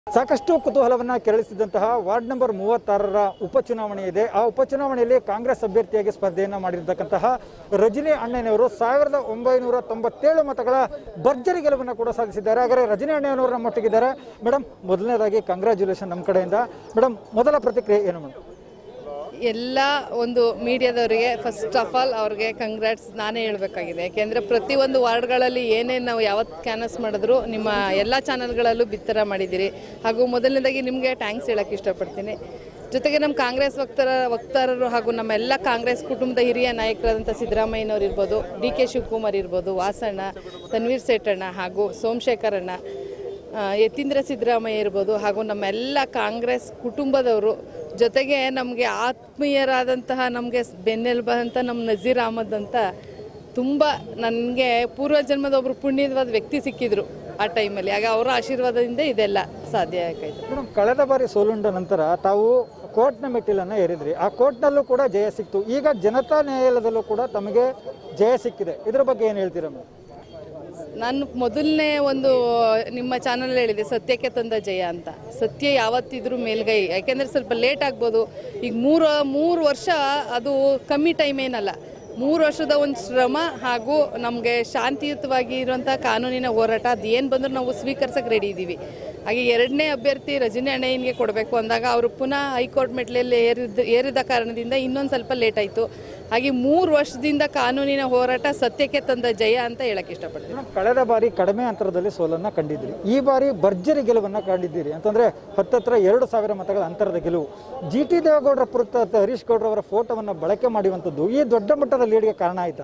ಸಾಕಷ್ಟು ಕುತೂಹಲವನ್ನ ಕೆರಳಿಸಿದಂತಹ ward number ಮೂವತ್ತಾರರ ಉಪಚುನಾವಣೆ ಇದೆ ಆ ಉಪಚುನಾವಣೆಯಲ್ಲಿ ಕಾಂಗ್ರೆಸ್ ಅಭ್ಯರ್ಥಿಯಾಗಿ ಸ್ಪರ್ಧೆಯನ್ನ ಮಾಡಿರ್ತಕ್ಕಂತಹ ರಜನಿ ಅಣ್ಣನವರು ಸಾವಿರದ ಒಂಬೈನೂರ ತೊಂಬತ್ತೇಳು ಮತಗಳ ಭರ್ಜರಿ ಗೆಲುವನ್ನು ಕೂಡ ಸಾಧಿಸಿದ್ದಾರೆ ಹಾಗಾದ್ರೆ ರಜನಿ ಅಣ್ಣನವರು ನಮ್ಮೊಟ್ಟಿಗಿದ್ದಾರೆ ಮೇಡಮ್ ಮೊದಲನೇದಾಗಿ ಕಂಗ್ರ್ಯಾಚುಲೇಷನ್ ನಮ್ಮ ಕಡೆಯಿಂದ ಮೇಡಮ್ ಮೊದಲ ಪ್ರತಿಕ್ರಿಯೆ ಏನು ಮೇಡಮ್ ಎಲ್ಲ ಒಂದು ಮೀಡಿಯಾದವರಿಗೆ ಫಸ್ಟ್ ಆಫ್ ಆಲ್ ಅವ್ರಿಗೆ ಕಂಗ್ರಾಟ್ಸ್ ನಾನೇ ಹೇಳಬೇಕಾಗಿದೆ ಯಾಕೆಂದರೆ ಪ್ರತಿಯೊಂದು ವಾರ್ಡ್ಗಳಲ್ಲಿ ಏನೇನು ನಾವು ಯಾವತ್ತು ಕ್ಯಾನಸ್ ಮಾಡಿದ್ರು ನಿಮ್ಮ ಎಲ್ಲ ಚಾನಲ್ಗಳಲ್ಲೂ ಬಿತ್ತರ ಮಾಡಿದ್ದೀರಿ ಹಾಗೂ ಮೊದಲನೇದಾಗಿ ನಿಮಗೆ ಟ್ಯಾಂಕ್ಸ್ ಹೇಳೋಕ್ಕೆ ಇಷ್ಟಪಡ್ತೀನಿ ಜೊತೆಗೆ ನಮ್ಮ ಕಾಂಗ್ರೆಸ್ ವಕ್ತಾರ ವಕ್ತಾರರು ಹಾಗೂ ನಮ್ಮ ಎಲ್ಲ ಕಾಂಗ್ರೆಸ್ ಕುಟುಂಬದ ಹಿರಿಯ ನಾಯಕರಾದಂಥ ಸಿದ್ದರಾಮಯ್ಯನವ್ರು ಇರ್ಬೋದು ಡಿ ಕೆ ಶಿವಕುಮಾರ್ ಇರ್ಬೋದು ವಾಸಣ್ಣ ತನ್ವೀರ್ ಸೇಠಣ್ಣ ಹಾಗೂ ಸೋಮಶೇಖರಣ್ಣ ಆ, ಯತೀಂದ್ರ ಸಿದ್ದರಾಮಯ್ಯ ಇರ್ಬೋದು ಹಾಗೂ ನಮ್ಮೆಲ್ಲ ಕಾಂಗ್ರೆಸ್ ಕುಟುಂಬದವರು ಜೊತೆಗೆ ನಮಗೆ ಆತ್ಮೀಯರಾದಂತಹ ನಮಗೆ ಬೆನ್ನೆಲುಬಾದಂಥ ನಮ್ಮ ನಜೀರ್ ಅಹಮದ್ ಅಂತ ತುಂಬ ನನಗೆ ಪೂರ್ವ ಜನ್ಮದ ಒಬ್ಬರು ಪುಣ್ಯವಾದ ವ್ಯಕ್ತಿ ಸಿಕ್ಕಿದ್ರು ಆ ಟೈಮಲ್ಲಿ ಆಗ ಅವರ ಆಶೀರ್ವಾದದಿಂದ ಇದೆಲ್ಲ ಸಾಧ್ಯ ಆಗಾಯಿತು ಮೇಡಮ್ ಕಳೆದ ಬಾರಿ ಸೋಲುಂಡ ನಂತರ ತಾವು ಕೋರ್ಟ್ನ ಮೆಟ್ಟಿಲನ್ನು ಏರಿದ್ರಿ ಆ ಕೋರ್ಟ್ನಲ್ಲೂ ಕೂಡ ಜಯ ಸಿಕ್ತು ಈಗ ಜನತಾ ನ್ಯಾಯಾಲಯದಲ್ಲೂ ಕೂಡ ತಮಗೆ ಜಯ ಸಿಕ್ಕಿದೆ ಇದ್ರ ಬಗ್ಗೆ ಏನು ಹೇಳ್ತೀರಾ ಮೇಡಮ್ ನಾನು ಮೊದಲನೇ ಒಂದು ನಿಮ್ಮ ಚಾನಲ್ ಹೇಳಿದೆ ಸತ್ಯಕ್ಕೆ ತಂದ ಜಯ ಅಂತ ಸತ್ಯ ಯಾವತ್ತಿದ್ರೂ ಮೇಲ್ಗೈ ಯಾಕೆಂದರೆ ಸ್ವಲ್ಪ ಲೇಟ್ ಆಗ್ಬೋದು ಈಗ ಮೂರು ಮೂರು ವರ್ಷ ಅದು ಕಮ್ಮಿ ಟೈಮ್ ಏನಲ್ಲ ಮೂರು ವರ್ಷದ ಒಂದು ಶ್ರಮ ಹಾಗೂ ನಮಗೆ ಶಾಂತಿಯುತವಾಗಿ ಇರುವಂಥ ಕಾನೂನಿನ ಹೋರಾಟ ಅದು ಏನು ಬಂದರೂ ನಾವು ಸ್ವೀಕರಿಸಕ್ಕೆ ರೆಡಿ ಇದ್ದೀವಿ ಹಾಗೆ ಎರಡನೇ ಅಭ್ಯರ್ಥಿ ರಜನಿ ಅಣ್ಣಯ್ಯನಿಗೆ ಕೊಡಬೇಕು ಅಂದಾಗ ಅವರು ಪುನಃ ಹೈಕೋರ್ಟ್ ಮೆಟ್ಲಲ್ಲಿ ಏರಿದ ಏರಿದ ಕಾರಣದಿಂದ ಇನ್ನೊಂದು ಸ್ವಲ್ಪ ಲೇಟ್ ಆಯಿತು ಹಾಗೆ ಮೂರು ವರ್ಷದಿಂದ ಕಾನೂನಿನ ಹೋರಾಟ ಸತ್ಯಕ್ಕೆ ತಂದ ಜಯ ಅಂತ ಹೇಳಕ್ಕೆ ಇಷ್ಟಪಡ್ತೀನಿ ಮೇಡಮ್ ಕಳೆದ ಬಾರಿ ಕಡಿಮೆ ಅಂತರದಲ್ಲಿ ಸೋಲನ್ನ ಕಂಡಿದ್ರಿ ಈ ಬಾರಿ ಭರ್ಜರಿ ಗೆಲುವನ್ನ ಕಂಡಿದ್ದೀರಿ ಅಂತಂದ್ರೆ ಹತ್ತತ್ರ ಎರಡು ಸಾವಿರ ಮತಗಳ ಅಂತರದ ಗೆಲುವು ಜಿ ಟಿ ದೇವೇಗೌಡರ ಪುತ್ರ ಹರೀಶ್ ಗೌಡ್ರ ಅವರ ಫೋಟೋವನ್ನ ಬಳಕೆ ಮಾಡುವಂಥದ್ದು ಈ ದೊಡ್ಡ ಮಟ್ಟದ ಲೀಡ್ಗೆ ಕಾರಣ ಆಯ್ತಾ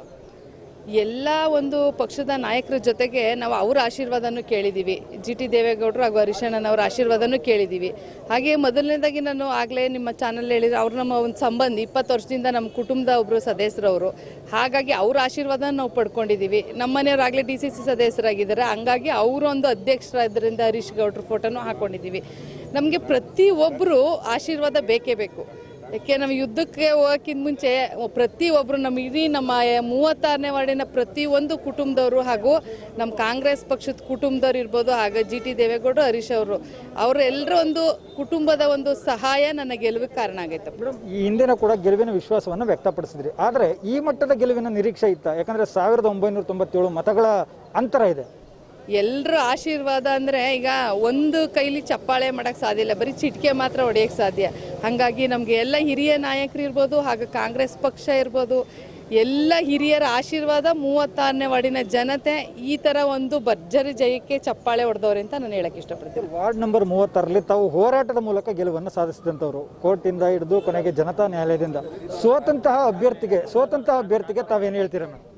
ಎಲ್ಲ ಒಂದು ಪಕ್ಷದ ನಾಯಕರ ಜೊತೆಗೆ ನಾವು ಅವರ ಆಶೀರ್ವಾದನೂ ಕೇಳಿದ್ದೀವಿ ಜಿ ಟಿ ದೇವೇಗೌಡರು ಹಾಗೂ ಹರೀಶಣ್ಣನವರ ಆಶೀರ್ವಾದನೂ ಕೇಳಿದ್ದೀವಿ ಹಾಗೆ ಮೊದಲನೇದಾಗಿ ನಾನು ಆಗಲೇ ನಿಮ್ಮ ಚಾನಲ್ ಹೇಳಿದ್ರೆ ಅವ್ರು ನಮ್ಮ ಒಂದು ಸಂಬಂಧ ಇಪ್ಪತ್ತು ವರ್ಷದಿಂದ ನಮ್ಮ ಕುಟುಂಬದ ಒಬ್ಬರು ಸದಸ್ಯರವರು ಹಾಗಾಗಿ ಅವ್ರ ಆಶೀರ್ವಾದ ನಾವು ಪಡ್ಕೊಂಡಿದ್ದೀವಿ ನಮ್ಮ ಮನೆಯವ್ರು ಆಗಲೇ ಡಿ ಸಿ ಸಿ ಸದಸ್ಯರಾಗಿದ್ದಾರೆ ಹಂಗಾಗಿ ಅವರೊಂದು ಅಧ್ಯಕ್ಷರಾದ್ರಿಂದ ಹರೀಶ್ ಗೌಡ್ರ ಫೋಟೋನೂ ಹಾಕ್ಕೊಂಡಿದ್ದೀವಿ ನಮಗೆ ಪ್ರತಿಯೊಬ್ಬರು ಆಶೀರ್ವಾದ ಬೇಕೇ ಬೇಕು ಯಾಕೆ ನಾವು ಯುದ್ಧಕ್ಕೆ ಹೋಗೋಕ್ಕಿಂತ ಮುಂಚೆ ಪ್ರತಿಯೊಬ್ಬರು ನಮ್ಮ ಇಡೀ ನಮ್ಮ ಮೂವತ್ತಾರನೇ ವಾರ್ಡಿನ ಪ್ರತಿಯೊಂದು ಕುಟುಂಬದವರು ಹಾಗೂ ನಮ್ಮ ಕಾಂಗ್ರೆಸ್ ಪಕ್ಷದ ಕುಟುಂಬದವ್ರು ಇರ್ಬೋದು ಹಾಗೂ ಜಿ ಟಿ ದೇವೇಗೌಡರು ಹರೀಶ್ ಅವರು ಅವರೆಲ್ಲರ ಒಂದು ಕುಟುಂಬದ ಒಂದು ಸಹಾಯ ನನ್ನ ಗೆಲುವಿಗೆ ಕಾರಣ ಆಗೈತೆ ಮೇಡಮ್ ಈ ಹಿಂದಿನ ಕೂಡ ಗೆಲುವಿನ ವಿಶ್ವಾಸವನ್ನು ವ್ಯಕ್ತಪಡಿಸಿದ್ರಿ ಆದರೆ ಈ ಮಟ್ಟದ ಗೆಲುವಿನ ನಿರೀಕ್ಷೆ ಇತ್ತ ಯಾಕಂದ್ರೆ ಸಾವಿರದ ಒಂಬೈನೂರ ತೊಂಬತ್ತೇಳು ಮತಗಳ ಅಂತರ ಇದೆ ಎಲ್ಲರ ಆಶೀರ್ವಾದ ಅಂದರೆ ಈಗ ಒಂದು ಕೈಲಿ ಚಪ್ಪಾಳೆ ಮಾಡೋಕ್ಕೆ ಸಾಧ್ಯ ಇಲ್ಲ ಬರೀ ಚಿಟಿಕೆ ಮಾತ್ರ ಹೊಡೆಯೋಕ್ಕೆ ಸಾಧ್ಯ ಹಾಗಾಗಿ ನಮಗೆ ಎಲ್ಲ ಹಿರಿಯ ನಾಯಕರು ಇರ್ಬೋದು ಹಾಗೂ ಕಾಂಗ್ರೆಸ್ ಪಕ್ಷ ಇರ್ಬೋದು ಎಲ್ಲ ಹಿರಿಯರ ಆಶೀರ್ವಾದ ಮೂವತ್ತಾರನೇ ವಾರ್ಡಿನ ಜನತೆ ಈ ಥರ ಒಂದು ಭರ್ಜರಿ ಜಯಕ್ಕೆ ಚಪ್ಪಾಳೆ ಹೊಡೆದವ್ರೆ ಅಂತ ನಾನು ಹೇಳಕ್ಕೆ ಇಷ್ಟಪಡ್ತೀನಿ ವಾರ್ಡ್ ನಂಬರ್ ಮೂವತ್ತಾರರಲ್ಲಿ ತಾವು ಹೋರಾಟದ ಮೂಲಕ ಗೆಲುವನ್ನು ಸಾಧಿಸಿದಂಥವ್ರು ಕೋರ್ಟಿಂದ ಹಿಡಿದು ಕೊನೆಗೆ ಜನತಾ ನ್ಯಾಯಾಲಯದಿಂದ ಸೋತಂತಹ ಅಭ್ಯರ್ಥಿಗೆ ಸೋತಂತಹ ಅಭ್ಯರ್ಥಿಗೆ ತಾವೇನು ಹೇಳ್ತೀರಾ ಮೇಡಮ್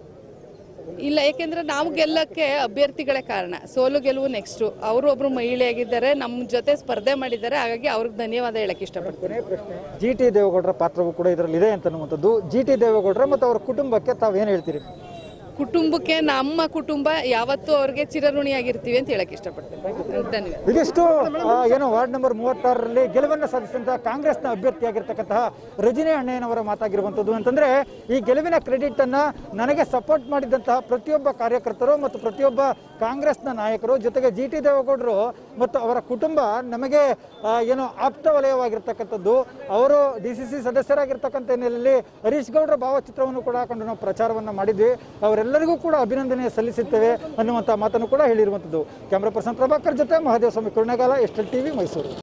ಇಲ್ಲ ಯಾಕೆಂದರೆ ನಾವು ಗೆಲ್ಲಕ್ಕೆ ಅಭ್ಯರ್ಥಿಗಳೇ ಕಾರಣ ಸೋಲು ಗೆಲುವು ನೆಕ್ಸ್ಟು ಅವರು ಒಬ್ಬರು ಮಹಿಳೆಯಾಗಿದ್ದಾರೆ ನಮ್ಮ ಜೊತೆ ಸ್ಪರ್ಧೆ ಮಾಡಿದ್ದಾರೆ ಹಾಗಾಗಿ ಅವ್ರಿಗೆ ಧನ್ಯವಾದ ಹೇಳಕ್ಕೆ ಇಷ್ಟಪಡ್ತೀನಿ ಜಿ ಟಿ ದೇವೇಗೌಡರ ಪಾತ್ರವೂ ಕೂಡ ಇದರಲ್ಲಿ ಇದೆ ಅಂತನ್ನುವಂಥದ್ದು ಜಿ ಟಿ ದೇವೇಗೌಡರ ಮತ್ತು ಅವರ ಕುಟುಂಬಕ್ಕೆ ತಾವೇನು ಹೇಳ್ತೀರಿ ಕುಟುಂಬಕ್ಕೆ ನಮ್ಮ ಕುಟುಂಬ ಯಾವತ್ತೂ ಅವ್ರಿಗೆ ಚಿರಋಣಿಯಾಗಿರ್ತೀವಿ ಅಂತ ಹೇಳಕ್ ಇಷ್ಟಪಡ್ತೀನಿ ಧನ್ಯವಾದ ಇದಿಷ್ಟು ಆ, ಏನು ವಾರ್ಡ್ ನಂಬರ್ ಮೂವತ್ತಾರರಲ್ಲಿ ಗೆಲುವನ್ನು ಸಾಧಿಸಿದಂತಹ ಕಾಂಗ್ರೆಸ್ನ ಅಭ್ಯರ್ಥಿಯಾಗಿರ್ತಕ್ಕಂತಹ ರಜನಿ ಅಣ್ಣಯ್ಯನವರ ಮಾತಾಗಿರುವಂಥದ್ದು ಅಂತಂದ್ರೆ ಈ ಗೆಲುವಿನ ಕ್ರೆಡಿಟ್ ಅನ್ನ ನನಗೆ ಸಪೋರ್ಟ್ ಮಾಡಿದಂತಹ ಪ್ರತಿಯೊಬ್ಬ ಕಾರ್ಯಕರ್ತರು ಮತ್ತು ಪ್ರತಿಯೊಬ್ಬ ಕಾಂಗ್ರೆಸ್ನ ನಾಯಕರು ಜೊತೆಗೆ ಜಿ ಟಿ ದೇವೇಗೌಡರು ಮತ್ತು ಅವರ ಕುಟುಂಬ ನಮಗೆ ಆ, ಏನು ಆಪ್ತ ವಲಯವಾಗಿರ್ತಕ್ಕಂಥದ್ದು ಅವರು ಡಿ ಸಿ ಸಿ ಸದಸ್ಯರಾಗಿರ್ತಕ್ಕಂಥ ಹಿನ್ನೆಲೆಯಲ್ಲಿ ಹರೀಶ್ ಗೌಡರ ಭಾವಚಿತ್ರವನ್ನು ಕೂಡ ಹಾಕೊಂಡು ನಾವು ಪ್ರಚಾರವನ್ನು ಮಾಡಿದ್ವಿ ಅವರೆಲ್ಲರಿಗೂ ಕೂಡ ಅಭಿನಂದನೆ ಸಲ್ಲಿಸುತ್ತೇವೆ ಅನ್ನುವಂಥ ಮಾತನ್ನು ಕೂಡ ಹೇಳಿರುವಂಥದ್ದು ಕ್ಯಾಮ್ರಾ ಪರ್ಸನ್ ಪ್ರಭಾಕರ್ ಜೊತೆ ಮಹಾದೇವ ಸ್ವಾಮಿ ಕುರುಣಗಾಲ ಎಸ್ಟೆಲ್ ಟಿವಿ ಮೈಸೂರು